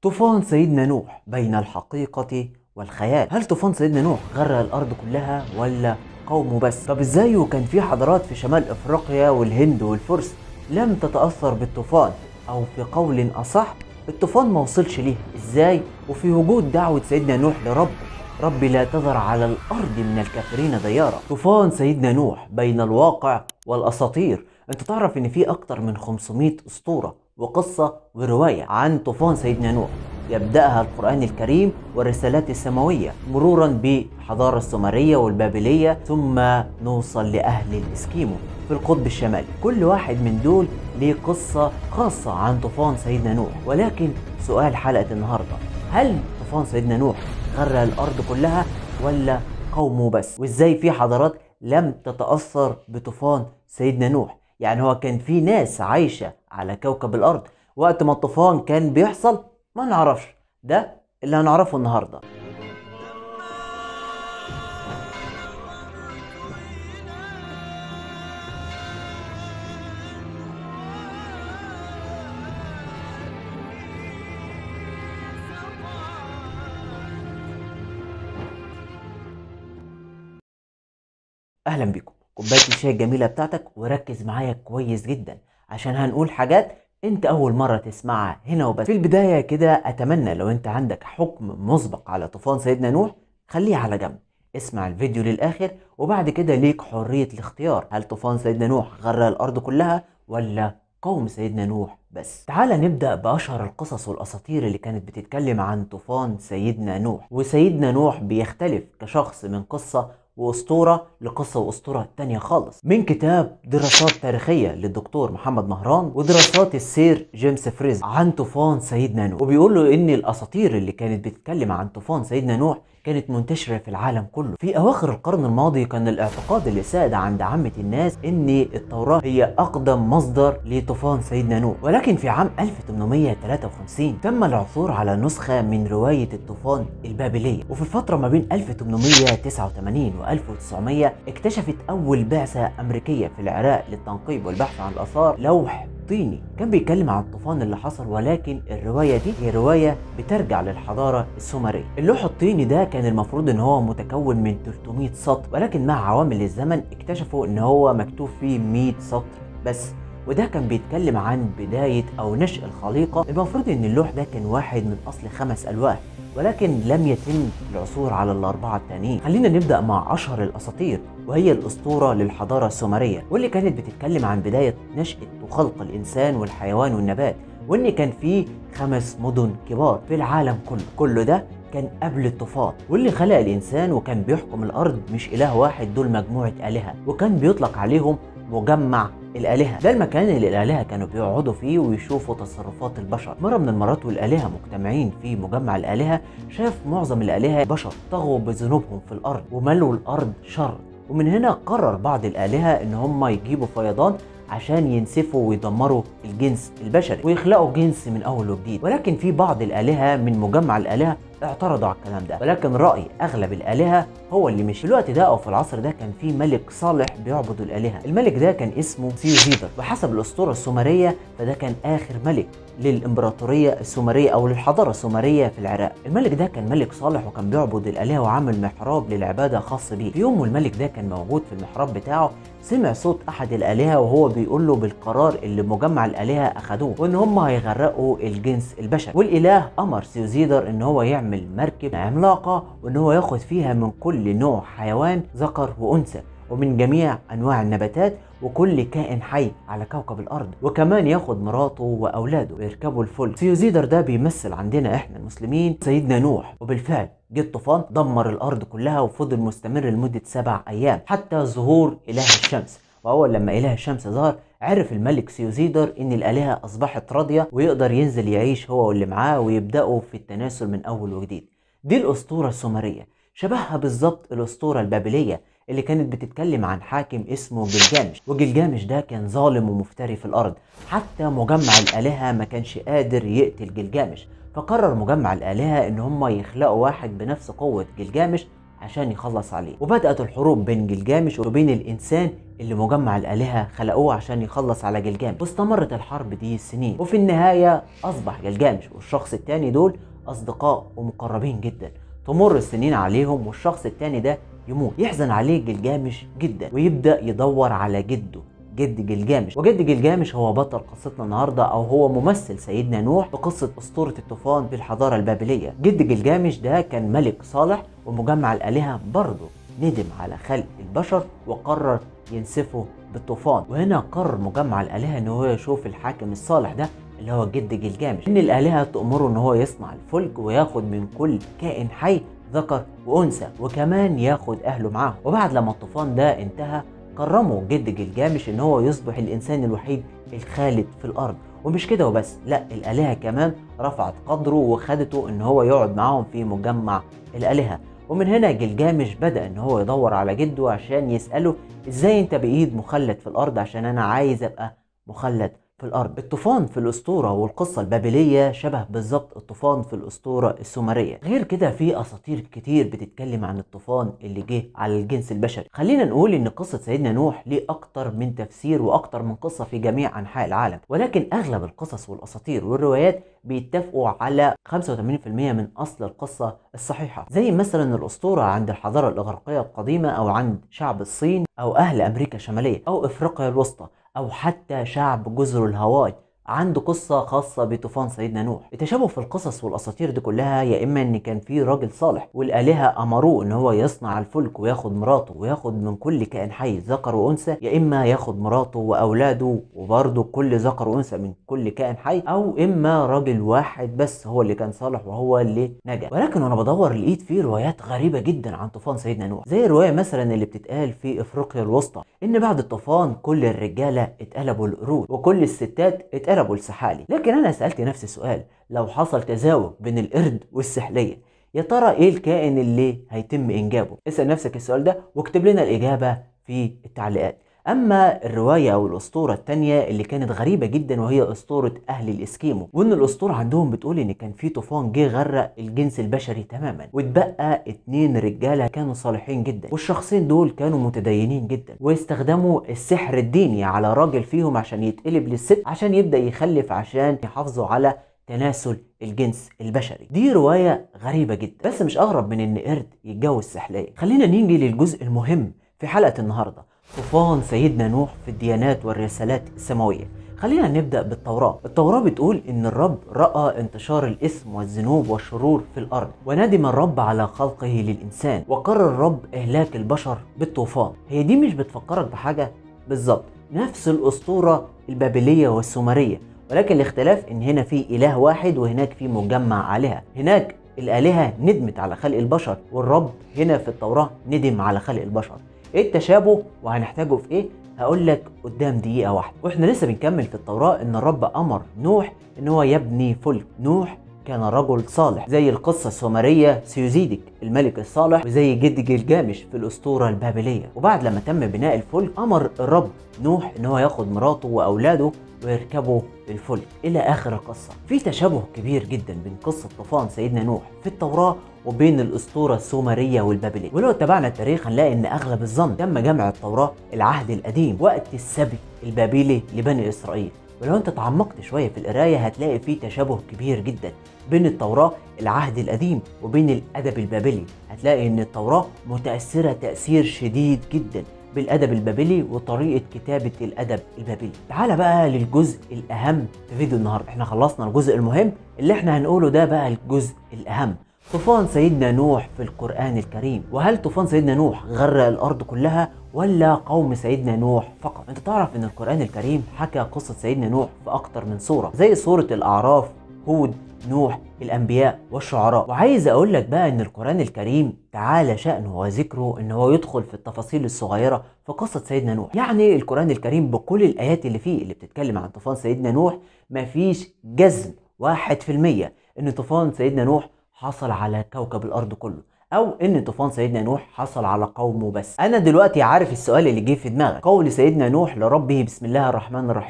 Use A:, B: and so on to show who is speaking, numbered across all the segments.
A: طوفان سيدنا نوح بين الحقيقة والخيال هل طوفان سيدنا نوح غرق الأرض كلها ولا قومه بس طب ازاي وكان في حضارات في شمال افريقيا والهند والفرس لم تتأثر بالطوفان او في قول اصح الطوفان ما وصلش ليها ازاي وفي وجود دعوة سيدنا نوح لربه ربي لا تذر على الارض من الكافرين ديارا طوفان سيدنا نوح بين الواقع والاساطير انت تعرف ان في اكتر من 500 اسطورة وقصة ورواية عن طوفان سيدنا نوح يبدأها القرآن الكريم والرسالات السماوية مرورا بالحضارة السومرية والبابلية ثم نوصل لأهل الإسكيمو في القطب الشمالي كل واحد من دول ليه قصة خاصة عن طوفان سيدنا نوح ولكن سؤال حلقة النهاردة هل طوفان سيدنا نوح غرق الأرض كلها ولا قومه بس وإزاي في حضارات لم تتأثر بطوفان سيدنا نوح يعني هو كان في ناس عايشة على كوكب الأرض وقت ما الطوفان كان بيحصل ما نعرفش ده اللي هنعرفه النهارده اهلا بكم كوبايه الشاي الجميله بتاعتك وركز معايا كويس جدا عشان هنقول حاجات انت اول مرة تسمعها هنا وبس في البداية كده اتمنى لو انت عندك حكم مسبق على طوفان سيدنا نوح خليه على جنب اسمع الفيديو للاخر وبعد كده ليك حرية الاختيار هل طوفان سيدنا نوح غرق الارض كلها ولا قوم سيدنا نوح بس تعال نبدأ بأشهر القصص والأساطير اللي كانت بتتكلم عن طوفان سيدنا نوح وسيدنا نوح بيختلف كشخص من قصة واسطوره لقصه واسطوره تانية خالص من كتاب دراسات تاريخيه للدكتور محمد مهران ودراسات السير جيمس فريز عن طوفان سيدنا نوح وبيقول له ان الاساطير اللي كانت بتتكلم عن طوفان سيدنا نوح كانت منتشرة في العالم كله في أواخر القرن الماضي كان الاعتقاد اللي ساد عند عامة الناس إن التوراة هي أقدم مصدر لطوفان سيدنا نوح ولكن في عام 1853 تم العثور على نسخة من رواية الطوفان البابلية وفي الفترة ما بين 1889 و 1900 اكتشفت أول بعثة أمريكية في العراق للتنقيب والبحث عن الآثار لوح طيني كان بيتكلم عن الطوفان اللي حصل ولكن الرواية دي هي رواية بترجع للحضارة السومرية اللوح الطيني ده كان المفروض ان هو متكون من 300 سطر ولكن مع عوامل الزمن اكتشفوا ان هو مكتوب فيه 100 سطر بس وده كان بيتكلم عن بداية أو نشأ الخليقة المفروض إن اللوح ده كان واحد من أصل خمس ألواح ولكن لم يتم العثور على الأربعة التانيين خلينا نبدأ مع أشهر الأساطير وهي الأسطورة للحضارة السومرية واللي كانت بتتكلم عن بداية نشأة وخلق الإنسان والحيوان والنبات وإن كان في خمس مدن كبار في العالم كله كله ده كان قبل الطوفان واللي خلق الإنسان وكان بيحكم الأرض مش إله واحد دول مجموعة آلهة وكان بيطلق عليهم مجمع الآلهة ده المكان اللي الآلهة كانوا بيقعدوا فيه ويشوفوا تصرفات البشر مرة من المرات والآلهة مجتمعين في مجمع الآلهة شاف معظم الآلهة بشر طغوا بذنوبهم في الأرض وملوا الأرض شر ومن هنا قرر بعض الآلهة إن هم يجيبوا فيضان عشان ينسفوا ويدمروا الجنس البشري ويخلقوا جنس من اول وجديد ولكن في بعض الالهه من مجمع الالهه اعترضوا على الكلام ده ولكن راي اغلب الالهه هو اللي مشي في الوقت ده او في العصر ده كان في ملك صالح بيعبد الالهه الملك ده كان اسمه سيوزيدر وحسب الاسطوره السومريه فده كان اخر ملك للامبراطوريه السومريه او للحضاره السومريه في العراق الملك ده كان ملك صالح وكان بيعبد الالهه وعامل محراب للعباده خاص بيه في يوم والملك ده كان موجود في المحراب بتاعه سمع صوت احد الالهه وهو بيقول له بالقرار اللي مجمع الالهه اخدوه وان هم هيغرقوا الجنس البشري والاله امر سيوزيدر ان هو يعمل مركب عملاقه وان هو ياخد فيها من كل نوع حيوان ذكر وانثى ومن جميع انواع النباتات وكل كائن حي على كوكب الارض وكمان ياخد مراته واولاده ويركبوا الفلك سيوزيدر ده بيمثل عندنا احنا المسلمين سيدنا نوح وبالفعل جه الطوفان دمر الارض كلها وفضل مستمر لمده سبع ايام حتى ظهور اله الشمس واول لما اله الشمس ظهر عرف الملك سيوزيدر ان الالهه اصبحت راضيه ويقدر ينزل يعيش هو واللي معاه ويبداوا في التناسل من اول وجديد دي الاسطوره السومريه شبهها بالظبط الاسطوره البابليه اللي كانت بتتكلم عن حاكم اسمه جلجامش وجلجامش ده كان ظالم ومفتري في الارض حتى مجمع الالهه ما كانش قادر يقتل جلجامش فقرر مجمع الالهه ان هم يخلقوا واحد بنفس قوه جلجامش عشان يخلص عليه وبدأت الحروب بين جلجامش وبين الإنسان اللي مجمع الآلهة خلقوه عشان يخلص على جلجامش واستمرت الحرب دي سنين وفي النهاية أصبح جلجامش والشخص التاني دول أصدقاء ومقربين جدا تمر السنين عليهم والشخص التاني ده يموت يحزن عليه جلجامش جدا ويبدأ يدور على جده جد جلجامش وجد جلجامش هو بطل قصتنا النهارده او هو ممثل سيدنا نوح في قصه اسطوره الطوفان في الحضاره البابليه جد جلجامش ده كان ملك صالح ومجمع الالهه برضه ندم على خلق البشر وقرر ينسفه بالطوفان وهنا قرر مجمع الالهه ان هو يشوف الحاكم الصالح ده اللي هو جد جلجامش ان الالهه تامره ان هو يصنع الفلك وياخد من كل كائن حي ذكر وانثى وكمان ياخد اهله معاه وبعد لما الطوفان ده انتهى كرمه جد جلجامش ان هو يصبح الانسان الوحيد الخالد في الارض ومش كده وبس لا الالهه كمان رفعت قدره وخدته ان هو يقعد معاهم في مجمع الالهه ومن هنا جلجامش بدا ان هو يدور على جده عشان يساله ازاي انت بايد مخلد في الارض عشان انا عايز ابقى مخلد في الارض الطوفان في الاسطوره والقصه البابليه شبه بالظبط الطوفان في الاسطوره السومريه غير كده في اساطير كتير بتتكلم عن الطوفان اللي جه على الجنس البشري خلينا نقول ان قصه سيدنا نوح ليه اكتر من تفسير واكتر من قصه في جميع انحاء العالم ولكن اغلب القصص والاساطير والروايات بيتفقوا على 85% من اصل القصه الصحيحه زي مثلا الاسطوره عند الحضاره الاغريقيه القديمه او عند شعب الصين او اهل امريكا الشماليه او افريقيا الوسطى او حتى شعب جزر الهواي عنده قصة خاصة بطوفان سيدنا نوح التشابه في القصص والأساطير دي كلها يا إما إن كان في راجل صالح والآلهة أمروه إن هو يصنع الفلك وياخد مراته وياخد من كل كائن حي ذكر وأنثى يا إما ياخد مراته وأولاده وبرضه كل ذكر وأنثى من كل كائن حي أو إما راجل واحد بس هو اللي كان صالح وهو اللي نجا ولكن وأنا بدور لقيت في روايات غريبة جدا عن طوفان سيدنا نوح زي الرواية مثلا اللي بتتقال في إفريقيا الوسطى إن بعد الطوفان كل الرجالة اتقلبوا القرود وكل الستات اتقلبوا اتقلبوا لسحالي لكن انا سالت نفسي سؤال لو حصل تزاوج بين القرد والسحليه يا ترى ايه الكائن اللي هيتم انجابه اسال نفسك السؤال ده واكتب لنا الاجابه في التعليقات اما الروايه او الاسطوره الثانيه اللي كانت غريبه جدا وهي اسطوره اهل الاسكيمو وان الاسطوره عندهم بتقول ان كان في طوفان جه غرق الجنس البشري تماما واتبقى اتنين رجاله كانوا صالحين جدا والشخصين دول كانوا متدينين جدا واستخدموا السحر الديني على راجل فيهم عشان يتقلب للست عشان يبدا يخلف عشان يحافظوا على تناسل الجنس البشري دي رواية غريبة جدا بس مش أغرب من إن قرد يتجوز سحلية خلينا نيجي للجزء المهم في حلقة النهاردة طوفان سيدنا نوح في الديانات والرسالات السماوية خلينا نبدأ بالتوراة التوراة بتقول إن الرب رأى انتشار الإثم والذنوب والشرور في الأرض وندم الرب على خلقه للإنسان وقرر الرب إهلاك البشر بالطوفان هي دي مش بتفكرك بحاجة بالظبط نفس الأسطورة البابلية والسومرية ولكن الاختلاف إن هنا في إله واحد وهناك في مجمع آلهة هناك الآلهة ندمت على خلق البشر والرب هنا في التوراة ندم على خلق البشر ايه التشابه وهنحتاجه في ايه هقول لك قدام دقيقه واحده واحنا لسه بنكمل في التوراه ان الرب امر نوح ان هو يبني فلك نوح كان رجل صالح زي القصة السومرية سيوزيدك الملك الصالح وزي جد جلجامش في الأسطورة البابلية وبعد لما تم بناء الفلك أمر الرب نوح إن هو ياخد مراته وأولاده ويركبوا الفلك إلى آخر القصة في تشابه كبير جدا بين قصة طوفان سيدنا نوح في التوراة وبين الأسطورة السومرية والبابلية ولو اتبعنا التاريخ هنلاقي إن أغلب الظن تم جمع التوراة العهد القديم وقت السبي البابلي لبني إسرائيل ولو انت تعمقت شويه في القرايه هتلاقي في تشابه كبير جدا بين التوراه العهد القديم وبين الادب البابلي هتلاقي ان التوراه متاثره تاثير شديد جدا بالادب البابلي وطريقه كتابه الادب البابلي تعال بقى للجزء الاهم في فيديو النهارده احنا خلصنا الجزء المهم اللي احنا هنقوله ده بقى الجزء الاهم طوفان سيدنا نوح في القرآن الكريم وهل طوفان سيدنا نوح غرق الأرض كلها ولا قوم سيدنا نوح فقط انت تعرف ان القرآن الكريم حكى قصة سيدنا نوح في أكتر من سورة زي سورة الأعراف هود نوح الأنبياء والشعراء وعايز أقول لك بقى إن القرآن الكريم تعالى شأنه وذكره إن هو يدخل في التفاصيل الصغيرة في قصة سيدنا نوح يعني القرآن الكريم بكل الآيات اللي فيه اللي بتتكلم عن طوفان سيدنا نوح مفيش جزم واحد في المية إن طوفان سيدنا نوح حصل على كوكب الارض كله او ان طوفان سيدنا نوح حصل على قومه بس انا دلوقتي عارف السؤال اللي جه في دماغك قول سيدنا نوح لربه بسم الله الرحمن الرحيم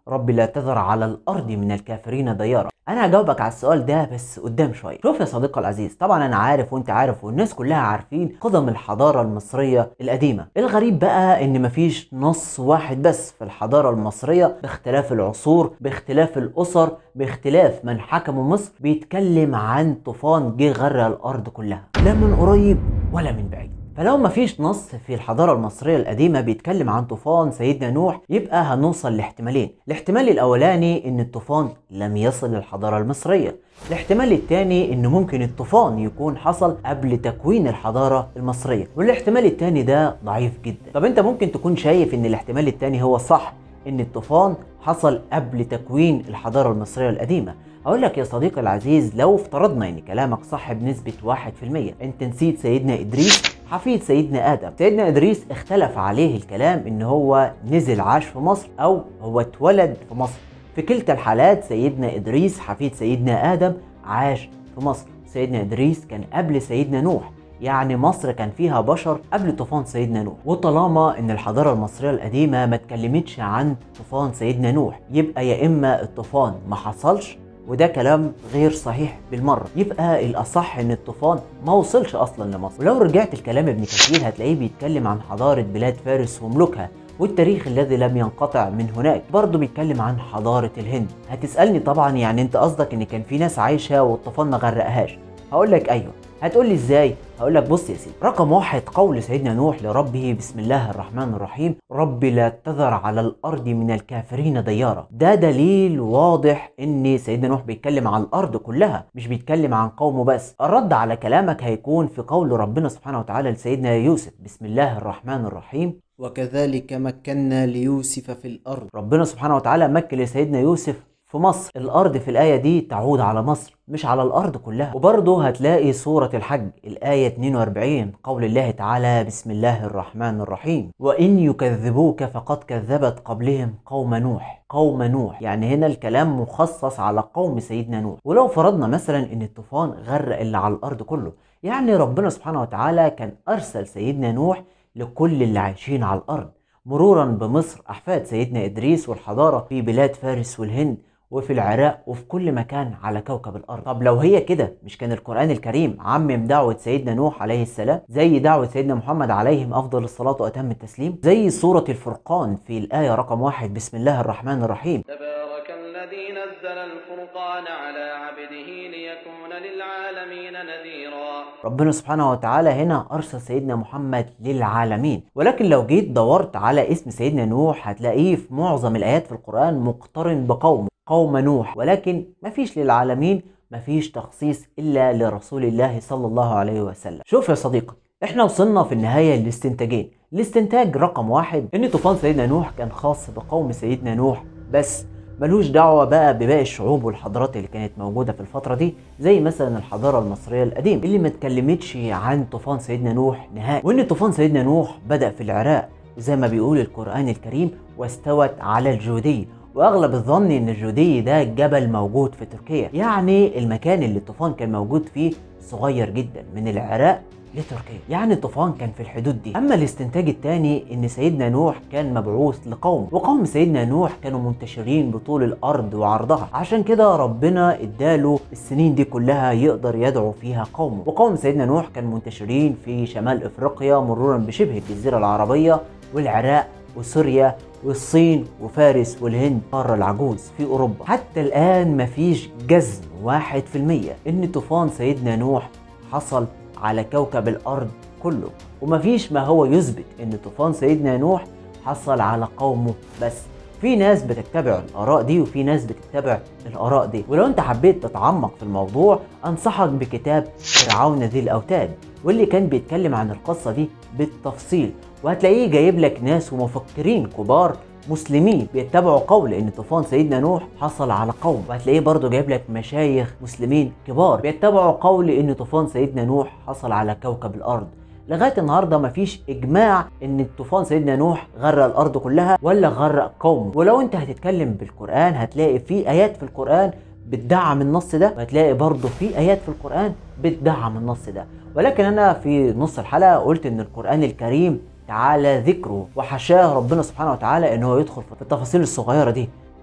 A: رب لا تذر على الارض من الكافرين ديارا انا هجاوبك على السؤال ده بس قدام شويه شوف يا صديقي العزيز طبعا انا عارف وانت عارف والناس كلها عارفين قدم الحضاره المصريه القديمه الغريب بقى ان مفيش نص واحد بس في الحضاره المصريه باختلاف العصور باختلاف الاسر باختلاف من حكموا مصر بيتكلم عن طوفان جه غرق الارض كلها لا من قريب ولا من بعيد فلو مفيش نص في الحضارة المصرية القديمة بيتكلم عن طوفان سيدنا نوح يبقى هنوصل لاحتمالين الاحتمال الأولاني إن الطوفان لم يصل للحضارة المصرية الاحتمال الثاني إن ممكن الطوفان يكون حصل قبل تكوين الحضارة المصرية والاحتمال الثاني ده ضعيف جدا طب انت ممكن تكون شايف إن الاحتمال الثاني هو الصح إن الطوفان حصل قبل تكوين الحضارة المصرية القديمة أقول لك يا صديقي العزيز لو افترضنا إن كلامك صح بنسبة 1% أنت نسيت سيدنا إدريس حفيد سيدنا آدم سيدنا إدريس اختلف عليه الكلام إن هو نزل عاش في مصر أو هو اتولد في مصر في كلتا الحالات سيدنا إدريس حفيد سيدنا آدم عاش في مصر سيدنا إدريس كان قبل سيدنا نوح يعني مصر كان فيها بشر قبل طوفان سيدنا نوح وطالما ان الحضاره المصريه القديمه ما اتكلمتش عن طوفان سيدنا نوح يبقى يا اما الطوفان ما حصلش وده كلام غير صحيح بالمرة يبقى الأصح إن الطوفان ما وصلش أصلا لمصر ولو رجعت الكلام ابن كثير هتلاقيه بيتكلم عن حضارة بلاد فارس وملوكها والتاريخ الذي لم ينقطع من هناك برضه بيتكلم عن حضارة الهند هتسألني طبعا يعني انت قصدك ان كان في ناس عايشة والطوفان ما غرقهاش هقول لك ايوه هتقول لي ازاي هقول لك بص يا سيدي رقم واحد قول سيدنا نوح لربه بسم الله الرحمن الرحيم رب لا تذر على الارض من الكافرين ديارا ده دليل واضح ان سيدنا نوح بيتكلم عن الارض كلها مش بيتكلم عن قومه بس الرد على كلامك هيكون في قول ربنا سبحانه وتعالى لسيدنا يوسف بسم الله الرحمن الرحيم
B: وكذلك مكنا ليوسف في الأرض
A: ربنا سبحانه وتعالى مكن لسيدنا يوسف في مصر الأرض في الآية دي تعود على مصر مش على الأرض كلها وبرضه هتلاقي سورة الحج الآية 42 قول الله تعالى بسم الله الرحمن الرحيم وإن يكذبوك فقد كذبت قبلهم قوم نوح قوم نوح يعني هنا الكلام مخصص على قوم سيدنا نوح ولو فرضنا مثلا ان الطوفان غرق اللي على الارض كله يعني ربنا سبحانه وتعالى كان ارسل سيدنا نوح لكل اللي عايشين على الارض مرورا بمصر احفاد سيدنا ادريس والحضاره في بلاد فارس والهند وفي العراق وفي كل مكان على كوكب الارض طب لو هي كده مش كان القران الكريم عمم دعوه سيدنا نوح عليه السلام زي دعوه سيدنا محمد عليهم افضل الصلاه واتم التسليم زي سوره الفرقان في الايه رقم واحد بسم الله الرحمن الرحيم
C: تبارك الذي نزل الفرقان على عبده ليكون للعالمين نذيرا
A: ربنا سبحانه وتعالى هنا ارسل سيدنا محمد للعالمين ولكن لو جيت دورت على اسم سيدنا نوح هتلاقيه في معظم الايات في القران مقترن بقوم قوم نوح ولكن مفيش للعالمين مفيش تخصيص الا لرسول الله صلى الله عليه وسلم شوف يا صديقي احنا وصلنا في النهايه لاستنتاجين الاستنتاج رقم واحد ان طوفان سيدنا نوح كان خاص بقوم سيدنا نوح بس ملوش دعوة بقى بباقي الشعوب والحضارات اللي كانت موجودة في الفترة دي زي مثلا الحضارة المصرية القديمة اللي ما اتكلمتش عن طوفان سيدنا نوح نهائي وان طوفان سيدنا نوح بدأ في العراق زي ما بيقول القرآن الكريم واستوت على الجودي واغلب الظن ان الجودي ده جبل موجود في تركيا يعني المكان اللي الطوفان كان موجود فيه صغير جدا من العراق لتركيا يعني الطوفان كان في الحدود دي اما الاستنتاج الثاني ان سيدنا نوح كان مبعوث لقوم وقوم سيدنا نوح كانوا منتشرين بطول الارض وعرضها عشان كده ربنا اداله السنين دي كلها يقدر يدعو فيها قومه وقوم سيدنا نوح كان منتشرين في شمال افريقيا مرورا بشبه الجزيره العربيه والعراق وسوريا والصين وفارس والهند قارة العجوز في أوروبا حتى الآن مفيش جزم واحد في المية إن طوفان سيدنا نوح حصل على كوكب الأرض كله ومفيش ما هو يثبت إن طوفان سيدنا نوح حصل على قومه بس في ناس بتتبع الآراء دي وفي ناس بتتبع الآراء دي ولو أنت حبيت تتعمق في الموضوع أنصحك بكتاب فرعون ذي الأوتاد واللي كان بيتكلم عن القصة دي بالتفصيل وهتلاقيه جايب لك ناس ومفكرين كبار مسلمين بيتبعوا قول ان طوفان سيدنا نوح حصل على قوم وهتلاقيه برضه جايب لك مشايخ مسلمين كبار بيتبعوا قول ان طوفان سيدنا نوح حصل على كوكب الارض لغايه النهارده مفيش اجماع ان طوفان سيدنا نوح غرق الارض كلها ولا غرق قوم ولو انت هتتكلم بالقران هتلاقي في ايات في القران بتدعم النص ده وهتلاقي برضه في ايات في القران بتدعم النص ده ولكن انا في نص الحلقه قلت ان القران الكريم تعالى ذكره وحشاه ربنا سبحانه وتعالى ان هو يدخل في التفاصيل الصغيره دي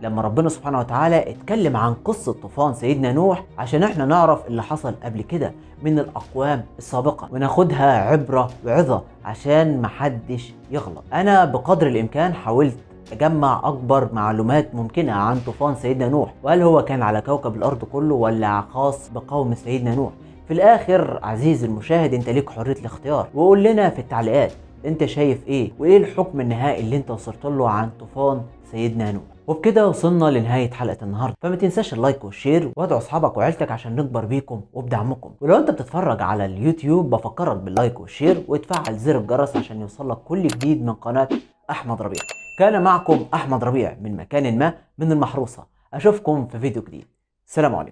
A: لما ربنا سبحانه وتعالى اتكلم عن قصة طوفان سيدنا نوح عشان احنا نعرف اللي حصل قبل كده من الأقوام السابقة وناخدها عبرة وعظة عشان محدش يغلط أنا بقدر الإمكان حاولت أجمع أكبر معلومات ممكنة عن طوفان سيدنا نوح وهل هو كان على كوكب الأرض كله ولا خاص بقوم سيدنا نوح في الآخر عزيزي المشاهد أنت ليك حرية الاختيار وقول لنا في التعليقات أنت شايف إيه وإيه الحكم النهائي اللي أنت وصلت له عن طوفان سيدنا نوح وبكده وصلنا لنهاية حلقة النهاردة فما تنساش اللايك والشير وادعوا اصحابك وعيلتك عشان نكبر بيكم وبدعمكم ولو انت بتتفرج على اليوتيوب بفكرك باللايك والشير وتفعل زر الجرس عشان يوصلك كل جديد من قناة احمد ربيع كان معكم احمد ربيع من مكان ما من المحروسة اشوفكم في فيديو جديد سلام عليكم